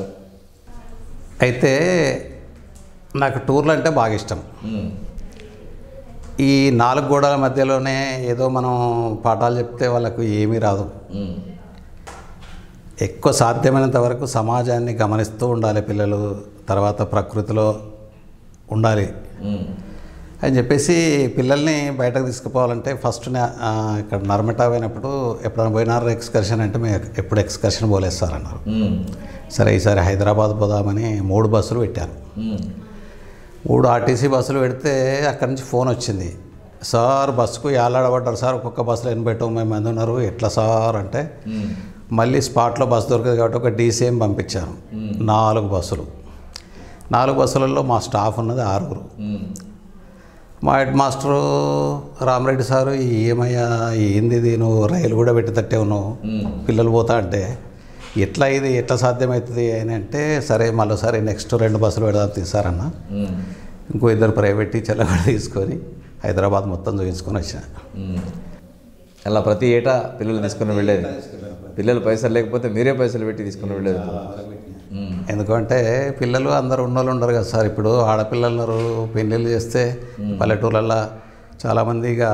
అయితే నాకు టూర్లు అంటే బాగా ఇష్టం ఈ నాలుగు గోడల మధ్యలోనే ఏదో మనం పాఠాలు చెప్తే వాళ్ళకు ఏమీ రాదు ఉమ్. ఎక్కువ సాధ్యమైనంత వరకు సమాజాన్ని గమనిస్తూ ఉండాలి పిల్లలు తర్వాత ప్రకృతిలో ఉండాలి ఉమ్. అని చెప్పేసి పిల్లల్ని బయటకు తీసుకుపోవాలంటే ఫస్ట్ నే- ఆ, ఇక్కడ నర్మటా పోయినప్పుడు ఎప్పుడైనా పోయినారు ఎక్స్కర్షన్ అంటే మేము ఎప్పుడు ఎక్స్కర్షన్ పోలేదు సార్ అన్నారు ఉమ్. సరే ఈసారి హైదరాబాద్ పోదామని మూడు బస్సులు పెట్టాను ఉమ్. మూడు ఆర్టీసీ బస్సులు పెడితే అక్కడి నుంచి ఫోన్ వచ్చింది సార్ బస్సుకు ఏలాడబడ్డారు సార్ ఒక్కొక్క బస్సులో ఎనభై తొంభై మంది ఉన్నారు ఎట్లా సార్ అంటే ఉమ్. మళ్ళీ స్పాట్లో బస్సు దొరకదు కాబట్టి ఒక డీసీఎం పంపించాను నాలుగు బస్సులు నాలుగు బస్సులలో మా స్టాఫ్ ఉన్నది ఆరుగురు ఉమ్. మా హెడ్ మాస్టరు రామరెడ్డి సారు ఏమయ్యా ఏంది ఇది నువ్వు రైలు కూడా పెట్టేటట్టే ఉన్నావు ఉమ్. పిల్లలు పోతా అంటే ఎట్లా ఇది ఎట్లా సాధ్యమవుతుంది అని అంటే సరే మళ్ళీసారి నెక్స్ట్ రెండు బస్సులు పెడదాం తీసారన్న ఉమ్. ఇంకో ఇద్దరు ప్రైవేట్ టీచర్లు కూడా తీసుకొని హైదరాబాద్ మొత్తం చూపించుకొని వచ్చిన ఉమ్. అలా ప్రతి ఏటా పిల్లలు తీసుకుని వెళ్ళేది పిల్లలు పైసలు లేకపోతే మీరే పైసలు పెట్టి తీసుకుని వెళ్ళేది ఉమ్. ఎందుకంటే పిల్లలు అందరు ఉన్నోళ్ళు ఉండరు కదా సార్ ఇప్పుడు ఆడపిల్లలు పెళ్ళిళ్ళు చేస్తే పల్లెటూర్లల్లో చాలామంది ఇక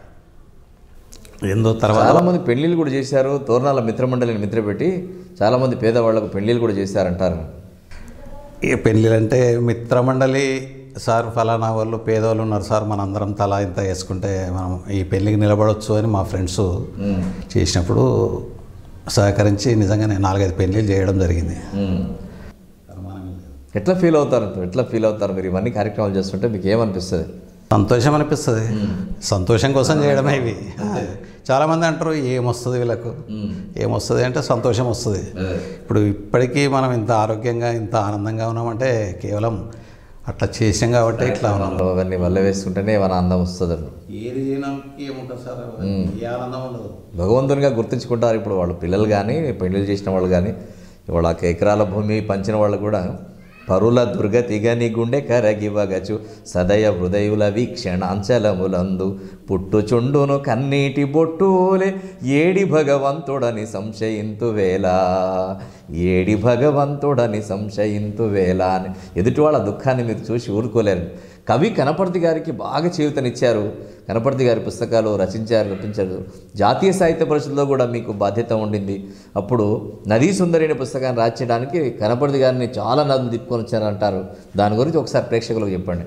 ఏందో తర్వాత చాలా మంది పెళ్లిళ్ళు కూడా చేశారు తోరణాల మిత్రమండలిని మిత్ర పెట్టి చాలా మంది పేదవాళ్ళకు పెళ్లిళ్ళు కూడా చేశారంటారు ఈ పెళ్ళిళ్ళంటే మిత్రమండలి సార్ ఫలానా వాళ్ళు పేదవాళ్ళు ఉన్నారు సార్ మనందరం తలా ఇంత వేసుకుంటే మనం ఈ పెళ్ళికి నిలబడవచ్చు అని మా ఫ్రెండ్స్ ఉమ్. చేసినప్పుడు సహకరించి నిజంగానే నాలుగైదు పెళ్ళిళ్ళు చేయడం జరిగింది ఉమ్. ఎట్లా ఫీల్ అవుతారు ఎట్లా ఫీల్ అవుతారు మీరు ఇవన్నీ కార్యక్రమాలు చేస్తుంటే మీకు ఏమనిపిస్తుంది సంతోషం అనిపిస్తుంది సంతోషం కోసం చేయడమే ఇవి చాలామంది అంటారు ఏమొస్తుంది వీళ్ళకు ఉమ్. ఏమొస్తుంది అంటే సంతోషం వస్తుంది ఇప్పుడు ఇప్పటికీ మనం ఇంత ఆరోగ్యంగా ఇంత ఆనందంగా ఉన్నామంటే కేవలం అట్లా చేసాం కాబట్టి ఇట్లా ఉన్నాం అవన్నీ వల్ల వేసుకుంటేనే మన అందం వస్తుంది ఏది ఏముంటుంది సార్ ఏ ఆనందం ఉండదు భగవంతునిగా గుర్తించుకుంటారు ఇప్పుడు వాళ్ళు పిల్లలు కానీ పెళ్లిళ్ళు చేసిన వాళ్ళు కానీ ఇవాళ ఒక ఎకరాల భూమి పంచిన వాళ్ళు కూడా పరుల దుర్గతిగా నీ గుండె కరగివగచు సదయ హృదయుల వీక్షణాంచలములందు పుట్టుచుండును కన్నీటి బొట్టులే ఏడి భగవంతుడని సంశయింతు వేళ ఏడి భగవంతుడని సంశయింతు వేళ అని ఎదుటి వాళ్ళ దుఃఖాన్ని మీరు చూసి ఊరుకోలేరు కవి కనపర్తి గారికి బాగా చేయూతనిచ్చారు కనపర్తి గారి పుస్తకాలు రచించారు రచించారు జాతీయ సాహిత్య పరిషత్లో కూడా మీకు బాధ్యత ఉండింది అప్పుడు నదీ సుందరి అనే పుస్తకాన్ని రాయించడానికి కనపర్తి గారిని చాలా నదులు తిప్పుకొని వచ్చారంటారు దాని గురించి ఒకసారి ప్రేక్షకులకు చెప్పండి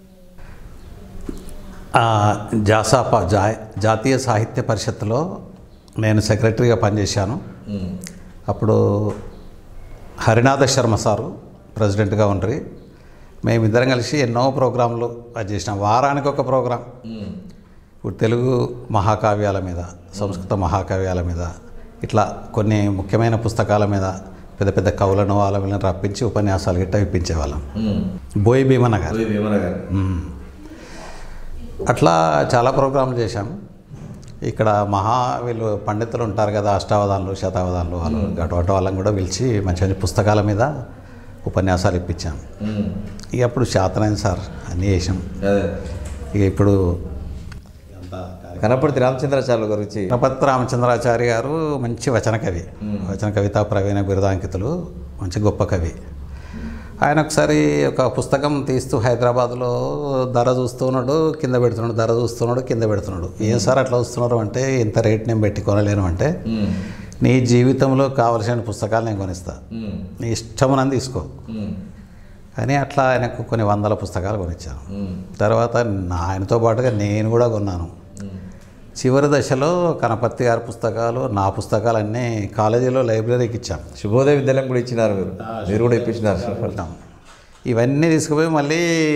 ఆ, జాసాపా జా జాతీయ సాహిత్య పరిషత్తులో నేను సెక్రటరీగా పనిచేశాను ఉమ్, అప్పుడు హరినాథ శర్మ సారు ప్రెసిడెంట్గా ఉండ్రి మేమిద్దరం కలిసి ఎన్నో ప్రోగ్రాంలు అది చేసినాం వారానికి ఒక ప్రోగ్రాం ఉమ్, ఇప్పుడు తెలుగు మహాకావ్యాల మీద సంస్కృత మహాకావ్యాల మీద ఇట్లా కొన్ని ముఖ్యమైన పుస్తకాల మీద పెద్ద పెద్ద కవులను వాళ్ళ వీళ్ళని రప్పించి ఉపన్యాసాలు గిట్ట ఇప్పించేవాళ్ళం ఉమ్. బోయి భీమన్న గారు అవి వేమన గారు. మ్మ్. అట్లా చాలా ప్రోగ్రాంలు చేశాం ఇక్కడ మహా వీళ్ళు పండితులు ఉంటారు కదా అష్టావధానులు శతావధానులు వాళ్ళు అటువంటి వాళ్ళని కూడా పిలిచి మంచి మంచి పుస్తకాల మీద ఉపన్యాసాలు ఇప్పించాం ఉమ్, ఇక అప్పుడు శాతనైంది సార్ అన్నీ చేసాం అదే ఇక ఇప్పుడు కనపర్తి రామచంద్రాచార్యుల గురించి గణపతి రామచంద్రాచారి గారు మంచి వచన కవి వచన కవితా ప్రవీణ బిరుదాంకితులు మంచి గొప్ప కవి ఆయన ఒకసారి ఒక పుస్తకం తీస్తూ హైదరాబాద్లో ధర చూస్తూ ఉన్నాడు కింద పెడుతున్నాడు ధర చూస్తున్నాడు కింద పెడుతున్నాడు ఏం సార్ అట్లా చూస్తున్నారు అంటే ఇంత రేట్ నేను పెట్టి కొనలేను అంటే ఉమ్, నీ జీవితంలో కావలసిన పుస్తకాలు నేను కొనిస్తా ఉమ్, నీ ఇష్టమునని తీసుకో ఉమ్, అని అట్లా ఆయనకు కొన్ని వందల పుస్తకాలు కొనిచ్చాను ఉమ్, తర్వాత నా- ఆయనతో పాటుగా నేను కూడా కొన్నాను ఉమ్. చివరి దశలో కనపర్తి గారి పుస్తకాలు నా పుస్తకాలన్నీ కాలేజీలో లైబ్రరీకి ఇచ్చాం శుభోదయ విద్యాలయం కూడా ఇచ్చినారు మీరు మీరు కూడా ఇప్పించినారు ఇవన్నీ తీసుకుపోయి మళ్ళీ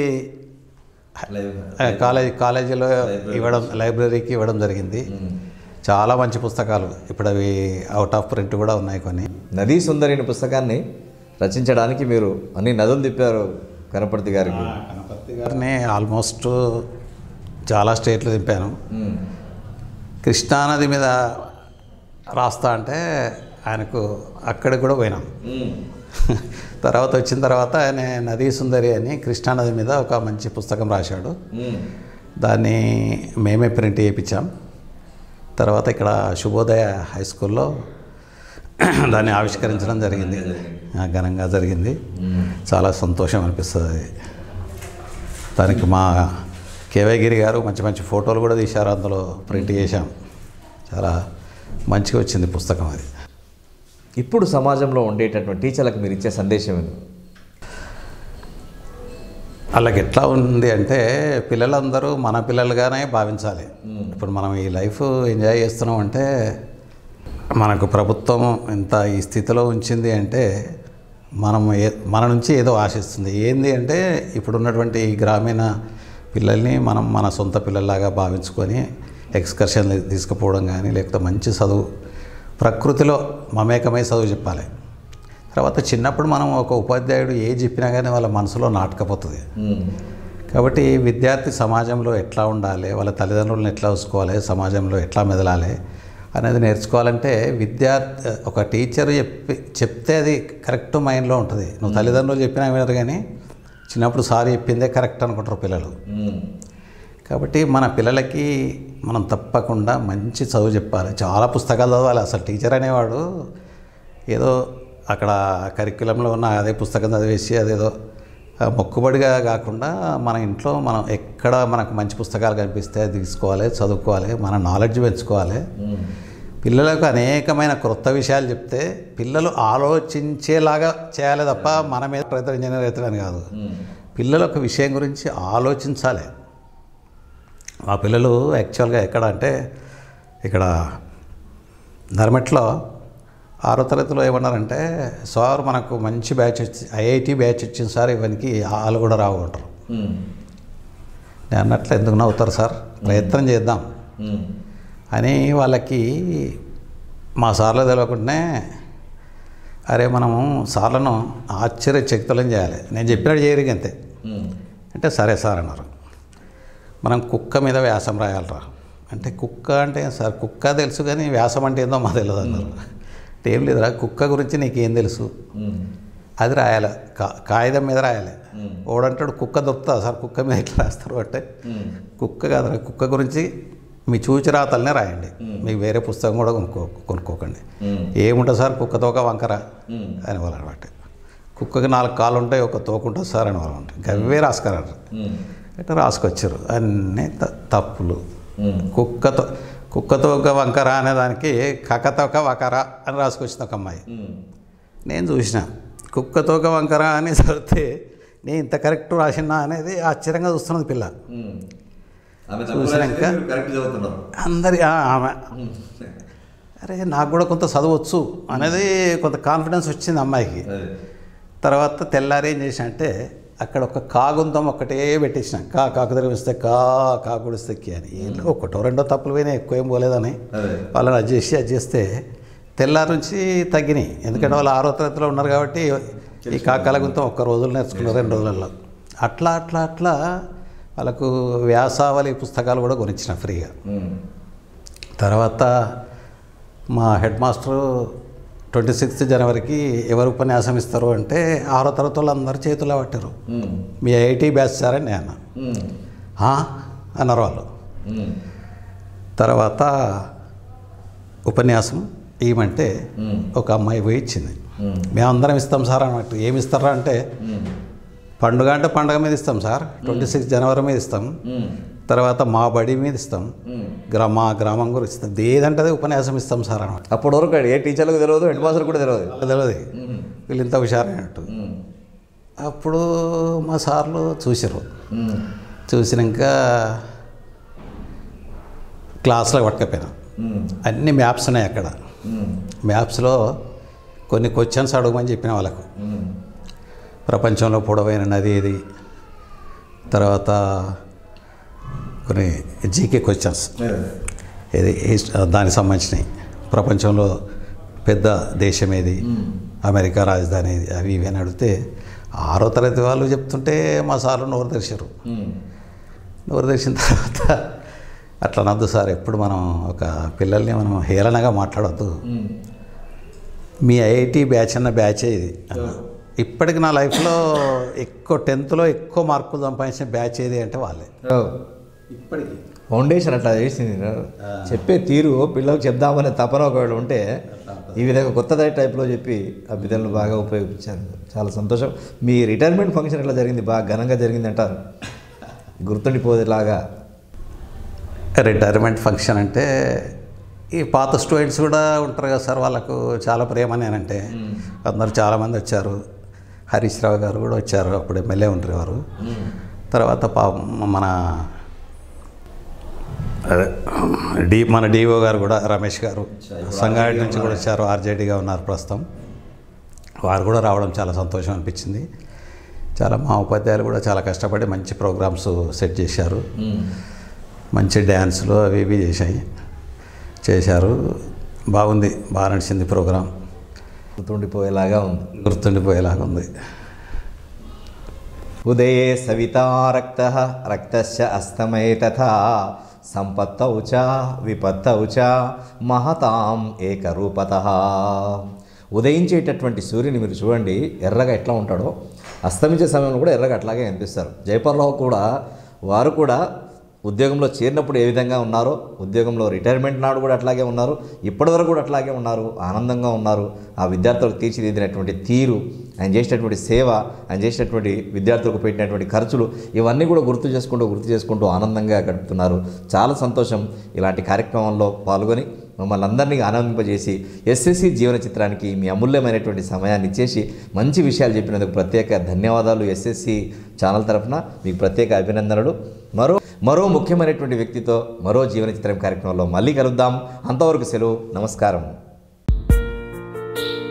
ఆ, కాలేజ్ కాలేజీలో ఇవ్వడం లైబ్రరీకి ఇవ్వడం జరిగింది చాలా మంచి పుస్తకాలు ఇప్పుడు అవి అవుట్ ఆఫ్ ప్రింట్ కూడా ఉన్నాయి కొన్ని నదీ సుందరి అనే పుస్తకాన్ని రచించడానికి మీరు అన్ని నదులు తిప్పారు కనపర్తి గారికి కనపర్తి గారిని ఆల్మోస్ట్ చాలా స్టేట్లు దింపాను ఉమ్, కృష్ణానది మీద రాస్తా అంటే ఆయనకు అక్కడికి కూడా పోయినాం ఉమ్, తర్వాత వచ్చిన తర్వాత ఆయన నదీ సుందరి అని కృష్ణానది మీద ఒక మంచి పుస్తకం రాశాడు ఉమ్, దాన్ని మేమే ప్రింట్ చేయించాం తర్వాత ఇక్కడ శుభోదయ హై స్కూల్లో దాన్ని ఆవిష్కరించడం జరిగింది ఆ, ఘనంగా జరిగింది ఉమ్. చాలా సంతోషం అనిపిస్తుంది అది దానికి మా కేవై గిరి గారు మంచి మంచి ఫోటోలు కూడా తీశారు అందులో ప్రింట్ చేశాం చాలా మంచిగా వచ్చింది పుస్తకం అది ఇప్పుడు సమాజంలో ఉండేటటువంటి టీచర్లకు మీరు ఇచ్చే సందేశం ఏంటి? వాళ్ళకి ఎట్లా ఉంది అంటే పిల్లలందరూ మన పిల్లలుగానే భావించాలి ఇప్పుడు మనం ఈ లైఫ్ ఎంజాయ్ చేస్తున్నాం అంటే మనకు ప్రభుత్వం ఇంత ఈ స్థితిలో ఉంచింది అంటే మనం ఏ మన నుంచి ఏదో ఆశిస్తుంది ఏంది అంటే ఇప్పుడు ఉన్నటువంటి ఈ గ్రామీణ పిల్లల్ని మనం మన సొంత పిల్లల్లాగా భావించుకొని ఎక్స్కర్షన్లు తీసుకుపోవడం కానీ లేకపోతే మంచి చదువు ప్రకృతిలో మమేకమై చదువు చెప్పాలి తర్వాత చిన్నప్పుడు మనం ఒక ఉపాధ్యాయుడు ఏ చెప్పినా కానీ వాళ్ళ మనసులో నాటకపోతుంది కాబట్టి విద్యార్థి సమాజంలో ఎట్లా ఉండాలి వాళ్ళ తల్లిదండ్రులను ఎట్లా చూసుకోవాలి సమాజంలో ఎట్లా మెదలాలి అనేది నేర్చుకోవాలంటే విద్యార్థి ఒక టీచర్ చెప్పి చెప్తే అది కరెక్ట్ మైండ్లో ఉంటుంది నువ్వు తల్లిదండ్రులు చెప్పినా వినరు కానీ చిన్నప్పుడు సార్ చెప్పిందే కరెక్ట్ అనుకుంటారు పిల్లలు కాబట్టి మన పిల్లలకి మనం తప్పకుండా మంచి చదువు చెప్పాలి చాలా పుస్తకాలు చదవాలి అసలు టీచర్ అనేవాడు ఏదో అక్కడ కరిక్యులంలో ఉన్న అదే పుస్తకం చదివేసి అదేదో ఆ, మొక్కుబడిగా కాకుండా మన ఇంట్లో మనం ఎక్కడ మనకు మంచి పుస్తకాలు కనిపిస్తే అది తీసుకోవాలి చదువుకోవాలి మన నాలెడ్జ్ పెంచుకోవాలి పిల్లలకు అనేకమైన క్రొత్త విషయాలు చెప్తే పిల్లలు ఆలోచించేలాగా చేయాలి తప్ప మన మీద రైతు ఇంజనీర్ అవుతాడని కాదు పిల్లలు ఒక విషయం గురించి ఆలోచించాలి మా పిల్లలు యాక్చువల్గా ఎక్కడ అంటే ఇక్కడ నర్మెట్లో ఆరో తరగతిలో ఏమన్నారంటే సార్ మనకు మంచి బ్యాచ్ వచ్చి ఐఐటి బ్యాచ్ వచ్చింది సార్ ఇవన్నీ వాళ్ళు కూడా రావు అంటారు నేను అన్నట్లు ఎందుకు నవ్వుతారు సార్ ప్రయత్నం చేద్దాం అని వాళ్ళకి మా సార్లు తెలియకుండానే అరే మనము సార్లను ఆశ్చర్యచకితులం చేయాలి నేను చెప్పినట్టు చేయరు అంతే అంటే సరే సార్ అన్నారు మనం కుక్క మీద వ్యాసం రాయాలరా అంటే కుక్క అంటే ఏం సార్ కుక్క తెలుసు కానీ వ్యాసం అంటే ఏందో మా తెలియదు అన్నారు అంటే ఏం లేదురా కుక్క గురించి నీకేం తెలుసు అది రాయాలి కా కాగితం మీద రాయాలి ఓడంటాడు కుక్క దొరుకుతుంది సార్ కుక్క మీద ఎట్లా రాస్తారు అంటే కుక్క కాదురా కుక్క గురించి మీ చూచిరాతలనే రాయండి మీకు వేరే పుస్తకం కూడా కొనుక్కో కొనుక్కోకండి ఏముంటుంది సార్ కుక్క తోక వంకర అని వాళ్ళు అనమాట కుక్కకి నాలుగు కాళ్ళు ఉంటాయి ఒక తోక ఉంటుంది సార్ అని వాళ్ళు ఉంటారు గవ్వే రాసుకురారు అంటే రాసుకొచ్చారు అన్నీ త- తప్పులు కుక్కతో కుక్కతో ఒక వంకర అనే దానికి కకతోక వకర అని రాసుకొచ్చింది ఒక అమ్మాయి నేను చూసిన కుక్కతోక వంకర అని చదివితే నేను ఇంత కరెక్ట్ రాసినా అనేది ఆశ్చర్యంగా చూస్తున్నది పిల్ల చూసినాక అందరి ఆ, ఆమె అరే నాకు కూడా కొంత చదవచ్చు అనేది కొంత కాన్ఫిడెన్స్ వచ్చింది అమ్మాయికి తర్వాత తెల్లారి ఏం చేసిన అంటే అక్కడ ఒక కాగుంతం ఒక్కటే పెట్టేసిన కా కాకు తెరిపిస్తే కా కాకుడిస్తే కి అని ఏంటో ఒకటో రెండో తప్పులు పోయినాయి ఎక్కువ ఏం పోలేదని అదే. వాళ్ళని అది చేసి అది చేస్తే తెల్లారి నుంచి తగ్గినాయి ఎందుకంటే వాళ్ళు ఆరో తరగతిలో ఉన్నారు కాబట్టి ఈ కాకాల గుంతం ఒక్క రోజులు నేర్చుకున్నారు రెండు రోజులలో అట్లా అట్లా అట్లా వాళ్ళకు వ్యాసావళి పుస్తకాలు కూడా కొనిచ్చిన ఫ్రీగా తర్వాత మా హెడ్ మాస్టరు ట్వంటీ సిక్స్త్ జనవరికి ఎవరు ఉపన్యాసం ఇస్తారు అంటే ఆరో తరగతి వాళ్ళు అందరు చేతుల్లో పట్టారు మీ ఐఐటి బ్యాచ్ సార్ అని నేను "ఆ?" అన్నారు వాళ్ళు తర్వాత ఉపన్యాసం ఏమంటే ఒక అమ్మాయి పోయి ఇచ్చింది మేమందరం ఇస్తాం సార్ అన్నట్టు ఏమి ఇస్తారా అంటే పండుగ అంటే పండుగ మీద ఇస్తాం సార్ ట్వంటీ సిక్స్ జనవరి మీద ఇస్తాం తర్వాత మా బడి మీద ఇస్తాం గ్రా మా గ్రామం గురించి ఇస్తాం ఏదంటే అదే ఉపన్యాసం ఇస్తాం సార్ అన్నమాట అప్పటి వరకు ఏ టీచర్లకు తెలియదు హెడ్ మాస్టర్ కూడా తెలియదు తెలియదు వీళ్ళు ఇంత హుషారైనట్టు అప్పుడు మా సార్లు చూసారు చూసినాక క్లాస్లో పట్టుకపోయినా అన్ని మ్యాప్స్ ఉన్నాయి అక్కడ మ్యాప్స్లో కొన్ని క్వశ్చన్స్ అడగమని చెప్పిన వాళ్ళకు ప్రపంచంలో పొడవైన నది ఇది తర్వాత కొన్ని జీకే క్వశ్చన్స్ ఇది హిస్ట్- దానికి సంబంధించినవి ప్రపంచంలో పెద్ద దేశం ఏది అమెరికా రాజధాని ఏది అవి ఇవి అని అడిగితే ఆరో తరగతి వాళ్ళు చెప్తుంటే మా సార్లు నోరు తెరిచారు నోరు తెరిచిన తర్వాత అట్లా నద్దు సార్ ఎప్పుడు మనం ఒక పిల్లల్ని మనం హేళనగా మాట్లాడొద్దు మీ ఐఐటి బ్యాచ్ అన్న బ్యాచే ఇది అన్న. ఇప్పటికి నా లైఫ్లో ఎక్కువ టెన్త్లో ఎక్కువ మార్కులు సంపాదించిన బ్యాచ్ ఏది అంటే వాళ్ళే ఇప్పటికి ఫౌండేషన్ అట్లా చేసింది చెప్పే తీరు పిల్లలకు చెప్దామనే తపన ఒకవేళ ఉంటే ఈ విధంగా కొత్త టైప్లో చెప్పి ఆ విధంగా బాగా ఉపయోగించారు చాలా సంతోషం మీ రిటైర్మెంట్ ఫంక్షన్ ఎట్లా జరిగింది బాగా ఘనంగా జరిగింది అంటారు గుర్తుండిపోయేలాగా రిటైర్మెంట్ ఫంక్షన్ అంటే ఈ పాత స్టూడెంట్స్ కూడా ఉంటారు కదా సార్ వాళ్ళకు చాలా ప్రేమ నేనంటే అందరు చాలామంది వచ్చారు హరీష్ రావు గారు కూడా వచ్చారు అప్పుడు ఎమ్మెల్యే ఉండేవారు తర్వాత పా మన అదే, డి మన డిఓ గారు కూడా రమేష్ గారు సంగారెడ్డి నుంచి కూడా వచ్చారు ఆర్జేడీగా ఉన్నారు ప్రస్తుతం వారు కూడా రావడం చాలా సంతోషం అనిపించింది చాలా మా ఉపాధ్యాయులు కూడా చాలా కష్టపడి మంచి ప్రోగ్రామ్స్ సెట్ చేశారు మంచి డ్యాన్సులు అవి ఇవి చేశాయి చేశారు బాగుంది బాగా నడిచింది ప్రోగ్రాం గుర్తుండిపోయేలాగా ఉంది గుర్తుండిపోయేలాగా ఉంది ఉదయే సవితా రక్త రక్తస్య అస్తమయ తథా సంపత్తౌ చ విపత్తౌ చ మహతాం ఏకరూపత ఉదయించేటటువంటి సూర్యుని మీరు చూడండి ఎర్రగా ఎట్లా ఉంటాడో అస్తమించే సమయంలో కూడా ఎర్రగా అట్లాగే కనిపిస్తారు జయపర్రావు కూడా వారు కూడా ఉద్యోగంలో చేరినప్పుడు ఏ విధంగా ఉన్నారో ఉద్యోగంలో రిటైర్మెంట్ నాడు కూడా అట్లాగే ఉన్నారు ఇప్పటివరకు కూడా అట్లాగే ఉన్నారు ఆనందంగా ఉన్నారు ఆ విద్యార్థులకు తీర్చిదిద్దినటువంటి తీరు ఆయన చేసినటువంటి సేవ ఆయన చేసినటువంటి విద్యార్థులకు పెట్టినటువంటి ఖర్చులు ఇవన్నీ కూడా గుర్తు చేసుకుంటూ గుర్తు చేసుకుంటూ ఆనందంగా గడుపుతున్నారు చాలా సంతోషం ఇలాంటి కార్యక్రమంలో పాల్గొని మమ్మల్ని అందరినీ ఆనందింపజేసి ఎస్ఎస్సి జీవన చిత్రానికి మీ అమూల్యమైనటువంటి సమయాన్ని ఇచ్చేసి మంచి విషయాలు చెప్పినందుకు ప్రత్యేక ధన్యవాదాలు ఎస్ఎస్సి ఛానల్ తరఫున మీకు ప్రత్యేక అభినందనలు మరో మరో ముఖ్యమైనటువంటి వ్యక్తితో మరో జీవన చిత్రం కార్యక్రమంలో మళ్ళీ కలుద్దాం అంతవరకు సెలవు నమస్కారం